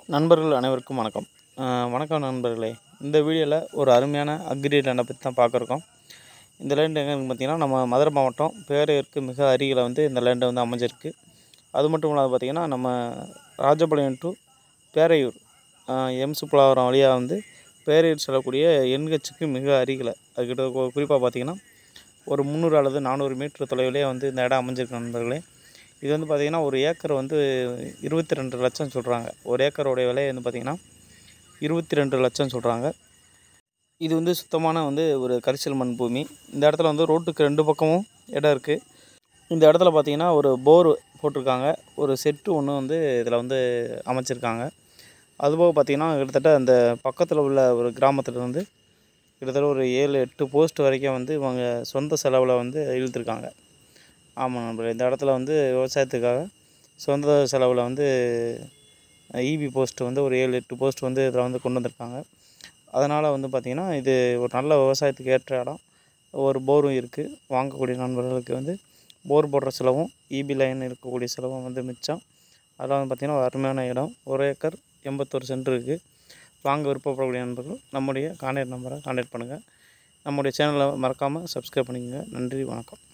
நண்பர்கள் அனைவருக்கும் வணக்கம் அஹ் வணக்கம் நண்பர்களே இந்த வீடியோவில் ஒரு அருமையான அக்ரி லேண்டை பற்றி தான் பார்க்குறோம் இந்த லேண்ட் எங்கே இருக்குன்னு பார்த்தீங்கன்னா நம்ம மதுரை மாவட்டம் பேரையூருக்கு மிக அருகில் வந்து இந்த லேண்டு வந்து அமைஞ்சிருக்கு அது மட்டும் இல்லாத பார்த்திங்கன்னா நம்ம ராஜபாளையம் டு பேரையூர் எம் சுப்புலாவரம் வழியாக வந்து பேரையூர் செல்லக்கூடிய எண்கட்சிக்கு மிக அருகில் அதுக்கிட்ட குறிப்பாக பார்த்திங்கன்னா ஒரு முந்நூறு அல்லது நானூறு மீட்டர் தொலைவிலே வந்து இந்த இடம் அமைஞ்சிருக்கு நண்பர்களே இது வந்து பார்த்திங்கன்னா ஒரு ஏக்கர் வந்து இருபத்தி ரெண்டு லட்சம் சொல்கிறாங்க ஒரு ஏக்கரோடைய விலை வந்து பார்த்திங்கன்னா இருபத்தி ரெண்டு லட்சம் சொல்கிறாங்க இது வந்து சுத்தமான வந்து ஒரு கரிசல் மண் பூமி இந்த இடத்துல வந்து ரோட்டுக்கு ரெண்டு பக்கமும் இடம் இருக்குது இந்த இடத்துல பார்த்திங்கன்னா ஒரு போர் போட்டிருக்காங்க ஒரு செட்டு ஒன்று வந்து இதில் வந்து அமைச்சிருக்காங்க அதுபோக பார்த்திங்கன்னா கிட்டத்தட்ட அந்த பக்கத்தில் உள்ள ஒரு கிராமத்தில் வந்து கிட்டத்தட்ட ஒரு ஏழு எட்டு போஸ்ட் வரைக்கும் வந்து இவங்க சொந்த செலவில் வந்து இழுத்துருக்காங்க ஆமாம் நண்பர்களே இந்த இடத்துல வந்து விவசாயத்துக்காக சொந்த செலவில் வந்து ஈபி போஸ்ட் வந்து ஒரு ஏழு எட்டு போஸ்ட் வந்து இதில் வந்து கொண்டு வந்திருக்காங்க அதனால் வந்து பார்த்திங்கன்னா இது ஒரு நல்ல விவசாயத்துக்கு ஏற்ற இடம் ஒரு போரும் இருக்குது வாங்கக்கூடிய நண்பர்களுக்கு வந்து போர் போடுற செலவும் ஈபி லைன் இருக்கக்கூடிய செலவும் வந்து மிச்சம் அதெல்லாம் வந்து பார்த்திங்கன்னா ஒரு அருமையான இடம் ஒரு ஏக்கர் எண்பத்தொரு சென்ட் இருக்குது வாங்க விருப்பப்படக்கூடிய நண்பர்கள் நம்முடைய கான்டாக்ட் நம்பரை கான்டாக்ட் பண்ணுங்கள் நம்முடைய சேனலை மறக்காமல் சப்ஸ்கிரைப் பண்ணிக்கோங்க நன்றி வணக்கம்